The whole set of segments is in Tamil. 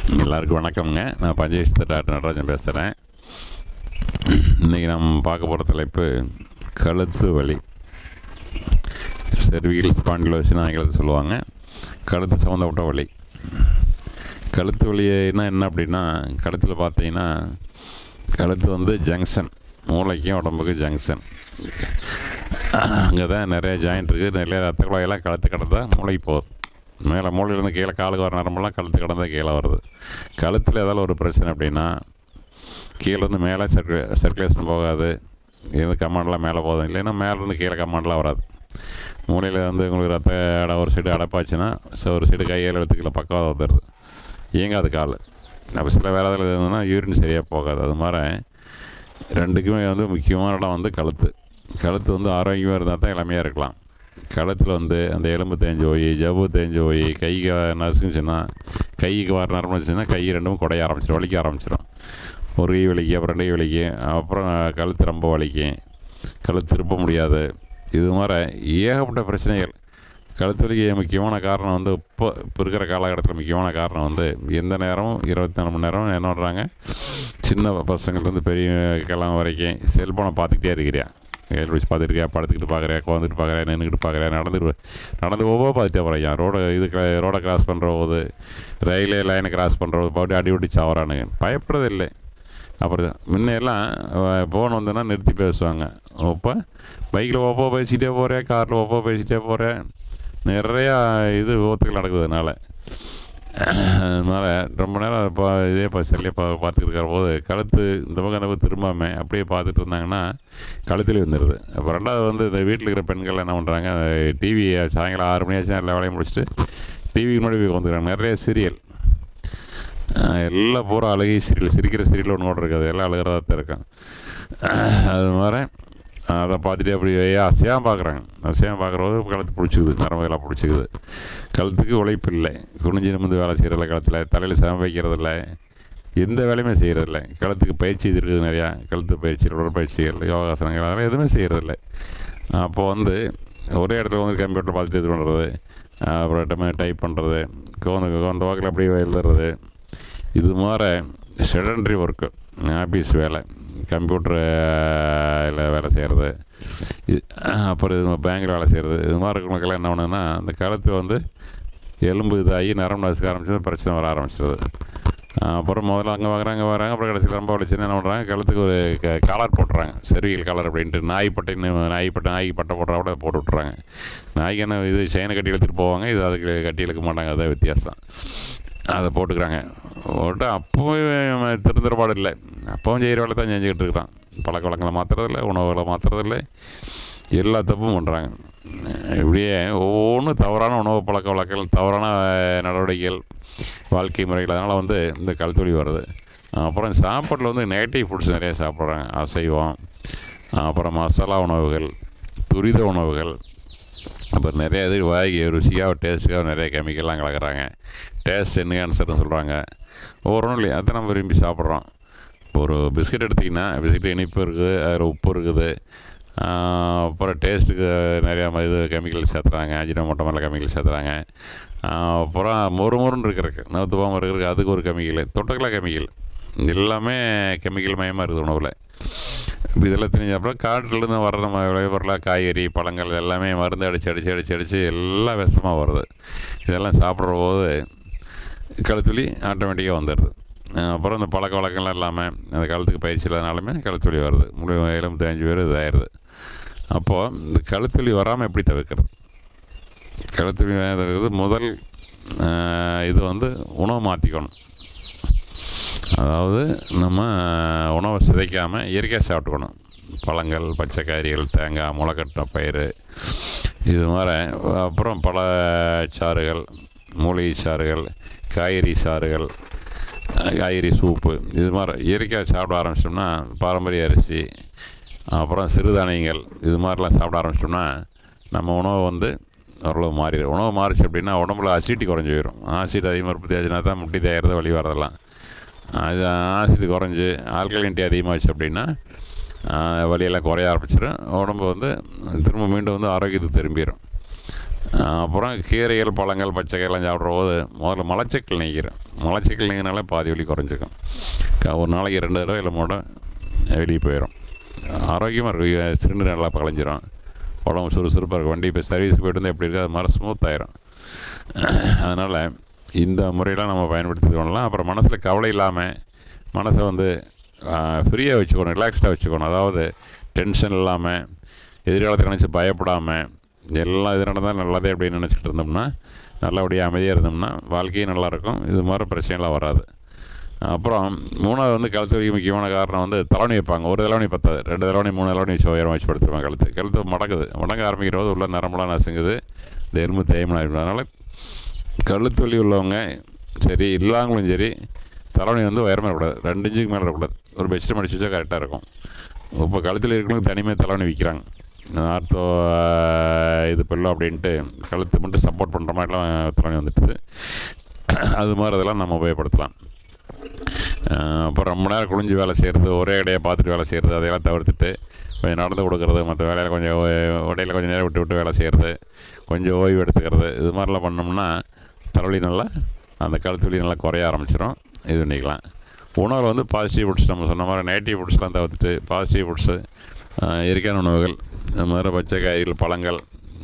எல்லாருக்கும் வணக்கம்ங்க நான் பஞ்சேஸ்வர டாக்டர் நடராஜன் பேசுகிறேன் இன்றைக்கி நம்ம பார்க்க போகிற தலைப்பு கழுத்து வலி செர்விகல் ஸ்பாண்டிலோசின்னு ஆங்கிலத்தில் சொல்லுவாங்க கழுத்து சம்மந்தப்பட்ட வலி கழுத்து வலினா என்ன அப்படின்னா கழுத்தில் பார்த்தீங்கன்னா கழுத்து வந்து ஜங்ஷன் மூளைக்கும் உடம்புக்கு ஜங்ஷன் அங்கே தான் நிறைய ஜாயிண்ட் இருக்குது நிறைய ரத்த குழாயெல்லாம் கழுத்து கடந்தா மூளைக்கு போகுது மேலே மூளையிலேருந்து கீழே காலுக்கு வர நரம்பெல்லாம் கழுத்து கடந்தா கீழே வருது கழுத்தில் ஏதாவது ஒரு பிரச்சனை அப்படின்னா கீழேருந்து மேலே சர்க்குலே சர்க்குலேஷன் போகாது இது கமாண்டெலாம் மேலே போதும் இல்லைன்னா மேலேருந்து கீழே கமாண்டெலாம் வராது மூளையில் வந்து உங்களுக்கு ரத்த அடை ஒரு சைடு அடைப்பாச்சுன்னா ஸோ ஒரு சைடு கையில் எழுத்துக்களை பக்கம் வந்துடுது இயங்காது கால் அப்போ சில வேலை இருந்ததுன்னா யூரின் சரியாக போகாது அது மாதிரி ரெண்டுக்குமே வந்து முக்கியமான இடம் வந்து கழுத்து கழுத்து வந்து ஆரோக்கியமாக இருந்தால் தான் இளமையாக இருக்கலாம் கழுத்தில் வந்து அந்த எலும்பு தேஞ்சு போய் ஜவ்வு தேஞ்சு போய் கைக்கு நசுங்குச்சுன்னா கைக்கு வர நரம்பு வச்சுன்னா கை ரெண்டும் குடைய ஆரம்பிச்சிடும் வலிக்க ஆரம்பிச்சிடும் ஒரு கை வலிக்கும் அப்புறம் ரெண்டு கை வலிக்கும் அப்புறம் கழுத்து ரொம்ப வலிக்கும் கழுத்து திருப்ப முடியாது இது மாதிரி ஏகப்பட்ட பிரச்சனைகள் கழுத்து வலிக்கு முக்கியமான காரணம் வந்து இப்போ இப்போ இருக்கிற காலகட்டத்தில் முக்கியமான காரணம் வந்து எந்த நேரமும் இருபத்தி நாலு மணி நேரம் என்ன பண்ணுறாங்க சின்ன பசங்கள்லேருந்து பெரிய கிளம்ப வரைக்கும் செல்ஃபோனை பார்த்துக்கிட்டே இருக்கிறியா கையில் பிடிச்சி பார்த்துருக்கியா படுத்துக்கிட்டு பார்க்குறியா உட்காந்துட்டு பார்க்குறியா நின்றுக்கிட்டு பார்க்குறியா நடந்துட்டு நடந்து ஒவ்வொரு பார்த்துட்டே போகிறான் ரோடை இது ரோடை கிராஸ் பண்ணுற போது ரயிலே லைனை கிராஸ் பண்ணுற போது பாட்டி அடி விட்டு சாவறானுங்க பயப்படுறது இல்லை அப்புறம் முன்னையெல்லாம் ஃபோன் வந்தோன்னா நிறுத்தி பேசுவாங்க இப்போ பைக்கில் ஒப்போ பேசிகிட்டே போகிறேன் காரில் ஒப்போ பேசிகிட்டே போகிறேன் நிறையா இது விபத்துகள் நடக்குதுனால அதனால் ரொம்ப நேரம் இப்போ இதே இப்போ செல்லே பா பார்த்துட்டு இருக்கிற போது கழுத்து இந்த பக்கம் அந்த பக்கம் திரும்பாமல் அப்படியே பார்த்துட்டு இருந்தாங்கன்னா கழுத்துல வந்துடுது அப்போ ரெண்டாவது வந்து இந்த வீட்டில் இருக்கிற பெண்கள் என்ன பண்ணுறாங்க டிவி சாயங்காலம் ஆறு மணி ஆச்சுன்னா எல்லா வேலையும் முடிச்சுட்டு டிவிக்கு முன்னாடி போய் வந்துக்கிறாங்க நிறைய சீரியல் எல்லாம் பூரா அழுகி சீரியல் சிரிக்கிற சீரியல் ஒன்று கூட இருக்காது எல்லாம் அழுகிறதா தான் இருக்கும் அது மாதிரி அதை பார்த்துட்டு அப்படி ஆசையாக பார்க்குறாங்க ஆசையாக பார்க்குறபோது கழுத்து பிடிச்சிக்குது நரம்புகளாக பிடிச்சிக்குது கழுத்துக்கு உழைப்பு இல்லை குனிஞ்சு நிமிந்து வேலை செய்கிறதில்ல கழுத்தில் தலையில் சம வைக்கிறதில்ல எந்த வேலையுமே செய்கிறதில்ல கழுத்துக்கு பயிற்சி இது இருக்குது நிறையா கழுத்து பயிற்சி உடற்பயிற்சிகள் யோகாசனங்கள் அதெல்லாம் எதுவுமே செய்கிறதில்ல அப்போ வந்து ஒரே இடத்துல வந்து கம்ப்யூட்டர் பார்த்துட்டு இது பண்ணுறது அப்புறம் டைப் பண்ணுறது கோந்து அந்த வாக்கில் அப்படியே எழுதுறது இது மாதிரி செடன்ட்ரி ஒர்க்கு ஆஃபீஸ் வேலை கம்ப்யூட்டரில் வேலை செய்கிறது இது அப்புறம் இது பேங்கில் வேலை செய்கிறது இது மாதிரி இருக்கிறவங்களுக்கெல்லாம் என்ன பண்ணுதுன்னா அந்த காலத்தில் வந்து எலும்பு இதாகி நரம்பு நசுக்க ஆரம்பிச்சது பிரச்சனை வர ஆரம்பிச்சிருது அப்புறம் முதல்ல அங்கே வாங்குறாங்க வராங்க அப்புறம் கடைசியில் ரொம்ப வலிச்சுன்னா என்ன பண்ணுறாங்க கழுத்துக்கு ஒரு க கலர் போட்டுறாங்க செருவியல் கலர் அப்படின்ட்டு நாய்ப்பட்டைன்னு நாய்ப்பட்டை நாய்க்கு பட்டை போடுறா கூட போட்டு விட்றாங்க நாய்க்கு என்ன இது செயினை கட்டி எடுத்துகிட்டு போவாங்க இது அதுக்கு கட்டி இழுக்க மாட்டாங்க அதான் வித்தியாசம் அதை போட்டுக்கிறாங்க போட்டு அப்பவும் திருந்துறபாடு இல்லை அப்பவும் செய்கிற வேலை தான் செஞ்சுக்கிட்டு இருக்கிறான் பழக்க வழக்கங்களை மாற்றுறதில்ல உணவுகளை மாற்றுறதில்ல எல்லா தப்பும் பண்ணுறாங்க இப்படியே ஒவ்வொன்றும் தவறான உணவு பழக்க வழக்கங்கள் தவறான நடவடிக்கைகள் வாழ்க்கை முறைகள் அதனால் வந்து இந்த கழுத்தொலி வருது அப்புறம் சாப்பாட்டில் வந்து நெகட்டிவ் ஃபுட்ஸ் நிறைய சாப்பிட்றாங்க அசைவம் அப்புறம் மசாலா உணவுகள் துரித உணவுகள் அப்புறம் நிறைய இது வாய்க்கு ருசியாக டேஸ்ட்டுக்காக நிறைய கெமிக்கல்லாம் கலக்கிறாங்க டேஸ்ட் என்ஹான்சர்னு சொல்கிறாங்க ஒவ்வொரு இல்லையா அதை நம்ம விரும்பி சாப்பிட்றோம் ஒரு பிஸ்கட் எடுத்திங்கன்னா பிஸ்கட் இனிப்பு இருக்குது அதில் உப்பு இருக்குது அப்புறம் டேஸ்ட்டுக்கு நிறையா இது கெமிக்கல் சேர்த்துறாங்க அஜினமோட்டோ மாதிரிலாம் கெமிக்கல் சேர்த்துறாங்க அப்புறம் மொறு மொறுன்னு இருக்கிறதுக்கு நவுத்து போகாமல் இருக்கிறதுக்கு அதுக்கு ஒரு கெமிக்கல் தொட்டுக்கெல்லாம் கெமிக்கல் எல்லாமே கெமிக்கல் மயமாக இருக்குது உணவில் இப்போ இதெல்லாம் தெரிஞ்ச அப்புறம் காட்டிலேருந்து வர்ற நம்ம விளைபொருளாக காய்கறி பழங்கள் எல்லாமே மருந்து அடித்து அடித்து அடித்து அடித்து எல்லாம் விஷமாக வருது இதெல்லாம் சாப்பிட்ற போது கழுத்துவலி ஆட்டோமேட்டிக்காக வந்துடுது அப்புறம் இந்த பழக்க வழக்கம்லாம் இல்லாமல் அந்த காலத்துக்கு பயிற்சி இல்லாதனாலுமே கழுத்துவலி வருது முழு எலும்பு தேஞ்சு பேர் இதாகிடுது அப்போது இந்த கழுத்துவலி வராமல் எப்படி தவிர்க்கிறது கழுத்துவலி தவிர்க்கிறது முதல் இது வந்து உணவு மாற்றிக்கணும் அதாவது நம்ம உணவை சிதைக்காமல் இயற்கையாக சாப்பிட்டுக்கணும் பழங்கள் பச்சை காய்கறிகள் தேங்காய் முளைக்கட்டின பயிர் இது மாதிரி அப்புறம் பல சாறுகள் மூலிகை சாறுகள் காய்கறி சாறுகள் காய்கறி சூப்பு இது மாதிரி இயற்கையாக சாப்பிட ஆரம்பிச்சிட்டோம்னா பாரம்பரிய அரிசி அப்புறம் சிறுதானியங்கள் இது மாதிரிலாம் சாப்பிட ஆரம்பிச்சிட்டோம்னா நம்ம உணவை வந்து ஓரளவு மாறிடும் உணவு மாறிச்சு அப்படின்னா உடம்புல அசிட்டி குறைஞ்சி போயிடும் ஆசிட் அதிகமாக உற்பத்தி ஆச்சுன்னா தான் முட்டி தேய்கிறது வழி வரதெல்லாம் இது ஆசிட் குறைஞ்சி ஆல்கலின்ட்டி அதிகமாகிடுச்சு அப்படின்னா வலியெல்லாம் குறைய ஆரம்பிச்சிடும் உடம்பு வந்து திரும்ப மீண்டும் வந்து ஆரோக்கியத்துக்கு திரும்பிடும் அப்புறம் கீரைகள் பழங்கள் பச்சைக்காயெல்லாம் சாப்பிட்ற போது முதல்ல மலச்சிக்கல் நீக்கிறேன் மலச்சிக்கல் நீங்கினாலே பாதி வலி குறைஞ்சிக்கும் க- ஒரு நாளைக்கு ரெண்டு தடவை இல்லை மூட வெளியே போயிடும் ஆரோக்கியமாக இருக்கும் சிலிண்டர் நல்லா கலைஞ்சிரும் உடம்பு சுறுசுறுப்பாக இருக்கும் வண்டி இப்போ சர்வீஸ் போயிட்டு வந்து எப்படி இருக்குது அது மாதிரி ஸ்மூத் ஆயிரும் அதனால் இந்த முறையெல்லாம் நம்ம பயன்படுத்தி கொள்ளலாம் அப்புறம் மனசில் கவலை இல்லாமல் மனசை வந்து ஃப்ரீயாக வச்சுக்கணும் ரிலாக்ஸ்டாக வச்சுக்கணும் அதாவது டென்ஷன் இல்லாமல் எதிர்காலத்தை நினச்சி பயப்படாமல் எல்லாம் இது நடந்தால் நல்லதே அப்படின்னு நினச்சிட்டு இருந்தோம்னா நல்லபடியாக அமைதியாக இருந்தோம்னா வாழ்க்கையும் நல்லாயிருக்கும் இது மாதிரி பிரச்சனைலாம் வராது அப்புறம் மூணாவது வந்து கழுத்து வலிக்கு முக்கியமான காரணம் வந்து தலைவணி வைப்பாங்க ஒரு தலைவணி பத்தாது ரெண்டு தலைவணி மூணு தலைவணி வச்சு உயரம் வச்சு படுத்துருவாங்க கழுத்து கழுத்து மடக்குது மடங்க ஆரம்பிக்கிற போது உள்ள நரம்பெல்லாம் நசுங்குது இந்த எலும்பு தேய்மலாம் இருக்கும் அதனால் கழுத்து வலி உள்ளவங்க சரி இல்லாமலும் சரி தலைவணி வந்து உயரமாக இருக்கக்கூடாது ரெண்டு இன்ச்சுக்கு மேலே இருக்கக்கூடாது ஒரு பெட்ஷீட் மடிச்சு வச்சா கரெக்டாக இருக்கும் இப்போ கழுத்தில் இருக்கிறவங்களுக்கு தனிமையாக தலைவணி விற்கிறாங்க ஆர்த்தோ இது பிள்ளை அப்படின்ட்டு கழுத்து மட்டும் சப்போர்ட் பண்ணுற மாதிரிலாம் தலைவணி வந்துட்டுது அது மாதிரி அதெல்லாம் நம்ம உபயோகப்படுத்தலாம் அஹ் அப்புறம் ரொம்ப நேரம் குனிஞ்சு வேலை செய்கிறது ஒரே இடையை பார்த்துட்டு வேலை செய்கிறது அதையெல்லாம் தவிர்த்துட்டு கொஞ்சம் நடந்து கொடுக்குறது மற்ற வேலையில் கொஞ்சம் ஓ- இடையில கொஞ்சம் நேரம் விட்டு விட்டு வேலை செய்கிறது கொஞ்சம் ஓய்வு எடுத்துக்கிறது இது மாதிரிலாம் பண்ணோம்னா தலைவலி நல்லா அந்த கழுத்து வலி நல்லா குறைய ஆரம்பிச்சிடும் இது பண்ணிக்கலாம் உணவில் வந்து பாசிட்டிவ் ஃபுட்ஸ் நம்ம சொன்ன மாதிரி நெகட்டிவ் ஃபுட்ஸ்லாம் தவிர்த்துட்டு பாசிட்டிவ் ஃபுட்ஸு இயற்கையான உணவுகள் இந்த மாதிரி பச்சை காய்கறிகள் பழங்கள்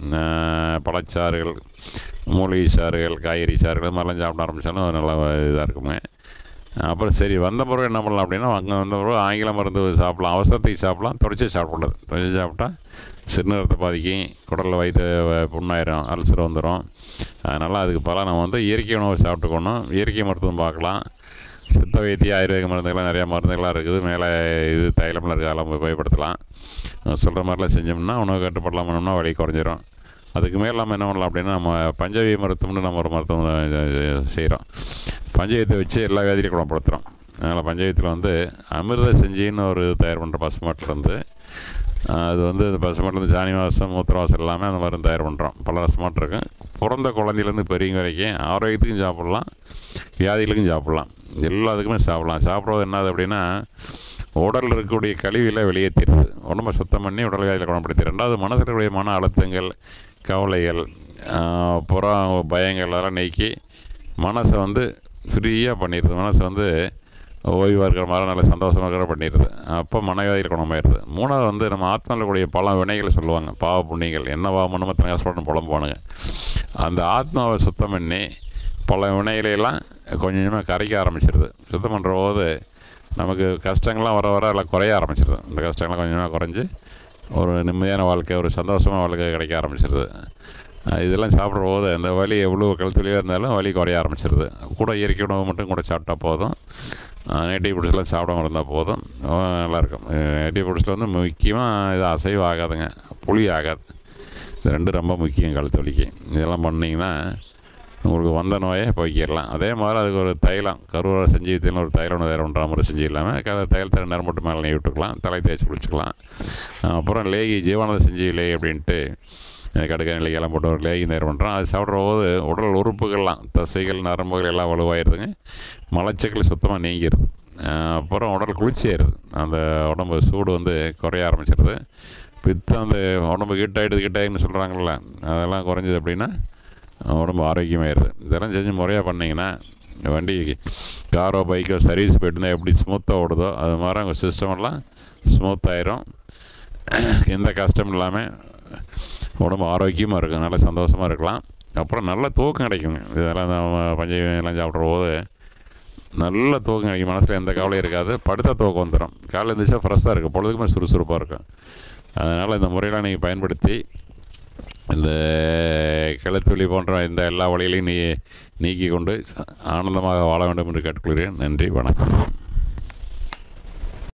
அஹ் பழச்சாறுகள் மூலிகை சாறுகள் காய்கறி சாறுகள் இது மாதிரிலாம் சாப்பிட ஆரம்பித்தாலும் நல்லா இதாக இருக்குங்க அப்புறம் சரி வந்த பிறகு என்ன பண்ணலாம் அப்படின்னா அங்கே வந்த பிறகு ஆங்கில மருந்து சாப்பிடலாம் அவசரத்துக்கு சாப்பிடலாம் தொடச்சி சாப்பிடக்கூடாது தொடச்சி சாப்பிட்டா சிறுநீரத்தை பாதிக்கும் குடலில் வயிற்று புண்ணாயிரும் அல்சர் வந்துடும் அதனால் அதுக்கு பல நம்ம வந்து இயற்கை உணவு சாப்பிட்டுக்கணும் இயற்கை மருத்துவம் பார்க்கலாம் சித்த வைத்திய ஆயுர்வேத மருந்துகள்லாம் நிறையா மருந்துகள்லாம் இருக்குது மேலே இது தைலம்லாம் இருக்குது அதெல்லாம் உபயோகப்படுத்தலாம் சொல்கிற மாதிரிலாம் செஞ்சோம்னா உணவு கட்டுப்பாடெல்லாம் பண்ணோம்னா வலி குறைஞ்சிரும் அதுக்கு மேலே நம்ம என்ன பண்ணலாம் அப்படின்னா நம்ம பஞ்சவீ மருத்துவம்னு நம்ம ஒரு மருத்துவம் செய்கிறோம் பஞ்சவீத்தை வச்சு எல்லா வியாதியிலையும் குணப்படுத்துகிறோம் அதனால் பஞ்சவீத்தில் வந்து அமிர்த செஞ்சின்னு ஒரு இது தயார் பண்ணுற பசுமாட்டிலேருந்து அது வந்து இந்த பசுமாட்டிலேருந்து சாணி வாசம் மூத்திர வாசம் எல்லாமே அந்த மருந்து தயார் பண்ணுறோம் பல ரசமாட்டு இருக்கும் பிறந்த குழந்தையிலேருந்து பெரியவங்க வரைக்கும் ஆரோக்கியத்துக்கும் சாப்பிட்லாம் வியாதிகளுக்கும் சாப்பிட்லாம் எல்லாத்துக்குமே சாப்பிட்லாம் சாப்பிட்றது என்னது அப்படின்னா உடலில் இருக்கக்கூடிய கழிவுகளை வெளியேற்றிடுது உடம்பை சுத்தம் பண்ணி உடல் வியாதியில் குணப்படுத்தி ரெண்டாவது மனசில் இருக்கக்கூடிய மன அழுத்தங்கள் கவலைகள் ஆஹ், புறம் பயங்கள் அதெல்லாம் நீக்கி மனசை வந்து ஃப்ரீயாக பண்ணிடுது மனசை வந்து ஓய்வாக இருக்கிற மாதிரி நல்ல சந்தோஷமாக இருக்கிற பண்ணிடுது அப்போ மனவியாதியில் குணமாயிருது மூணாவது வந்து நம்ம ஆத்மாவில் கூடிய பல வினைகளை சொல்லுவாங்க பாவ புண்ணியங்கள் என்ன பாவம் பண்ணணுமோ தனி கஷ்டப்பட்டு புலம்புவானுங்க அந்த ஆத்மாவை சுத்தம் பண்ணி பல வினைகளையெல்லாம் கொஞ்சம் கொஞ்சமாக கரைக்க ஆரம்பிச்சிருது சுத்தம் பண்ணுற போது நமக்கு கஷ்டங்கள்லாம் வர வர எல்லாம் குறைய ஆரம்பிச்சிருது இந்த கஷ்டங்கள்லாம் கொஞ்சம் கொஞ்சமாக குறைஞ்சி ஒரு நிம்மதியான வாழ்க்கை ஒரு சந்தோஷமான வாழ்க்கை கிடைக்க ஆரம்பிச்சிருது அஹ் இதெல்லாம் சாப்பிட்ற போது அந்த வலி எவ்வளோ கழுத்து வலியாக இருந்தாலும் வலி குறைய ஆரம்பிச்சிருது கூட இயற்கை உணவு மட்டும் கூட சாப்பிட்டா போதும் நேட்டிவ் ஃபுட்ஸ்லாம் சாப்பிடாம இருந்தால் போதும் அஹ் நல்லாயிருக்கும் நேட்டிவ் ஃபுட்ஸில் வந்து முக்கியமாக இது அசைவு ஆகாதுங்க புளி ஆகாது இது ரெண்டும் ரொம்ப முக்கியம் கழுத்து வலிக்கு இதெல்லாம் பண்ணிங்கன்னா உங்களுக்கு வந்த நோயை போய்க்கிடலாம் அதே மாதிரி அதுக்கு ஒரு தைலம் கருவறை செஞ்சு தைலம் ஒரு தைலம் ஒன்று வேறு ஒன்றா முறை செஞ்சு இல்லாமல் க தைலத்தை ரெண்டு நேரம் மட்டும் மேலே நெய் விட்டுக்கலாம் தலை தேய்ச்சி குளிச்சுக்கலாம் அப்புறம் லேகி ஜீவானந்த செஞ்சு லே அப்படின்ட்டு கடுக்க நிலைக்கெல்லாம் போட்டு ஒரு லேகி நேரம் பண்ணுறோம் அது சாப்பிட்ற போது உடல் உறுப்புகள்லாம் தசைகள் நரம்புகள் எல்லாம் வலுவாயிருதுங்க மலச்சிக்கல் சுத்தமாக நீங்கிடுது அஹ் அப்புறம் உடல் குளிர்ச்சியாயிருது அந்த உடம்பு சூடு வந்து குறைய ஆரம்பிச்சிருது பித்தம் அந்த உடம்பு கிட்டாயிடுது கிட்டாயின்னு சொல்கிறாங்கல்ல அதெல்லாம் குறைஞ்சது அப்படின்னா உடம்பு ஆரோக்கியமாயிருது இதெல்லாம் செஞ்சு முறையாக பண்ணிங்கன்னா வண்டி காரோ பைக்கோ சர்வீஸ் போயிட்டு இருந்தால் எப்படி ஸ்மூத்தாக ஓடுதோ அது மாதிரி உங்கள் சிஸ்டம் எல்லாம் ஸ்மூத் ஆயிரும் எந்த கஷ்டம் இல்லாமல் உடம்பு ஆரோக்கியமாக இருக்கும் நல்ல சந்தோஷமாக இருக்கலாம் அப்புறம் நல்ல தூக்கம் கிடைக்குங்க இதெல்லாம் நம்ம பஞ்சம் எல்லாம் சாப்பிட்ற போது நல்ல தூக்கம் கிடைக்கும் மனசில் எந்த கவலையும் இருக்காது படுத்த தூக்கம் வந்துடும் காலையில் எழுந்திரிச்சா ஃப்ரெஷ்ஷாக இருக்கும் பொழுதுக்குமே சுறுசுறுப்பாக இருக்கும் அதனால் இந்த முறையெல்லாம் நீங்கள் பயன்படுத்தி இந்த கிளத்துவலி போன்ற இந்த எல்லா வழிகளையும் நீ நீக்கி கொண்டு ஆனந்தமாக வாழ வேண்டும் என்று கேட்டுக்கொள்கிறேன் நன்றி வணக்கம்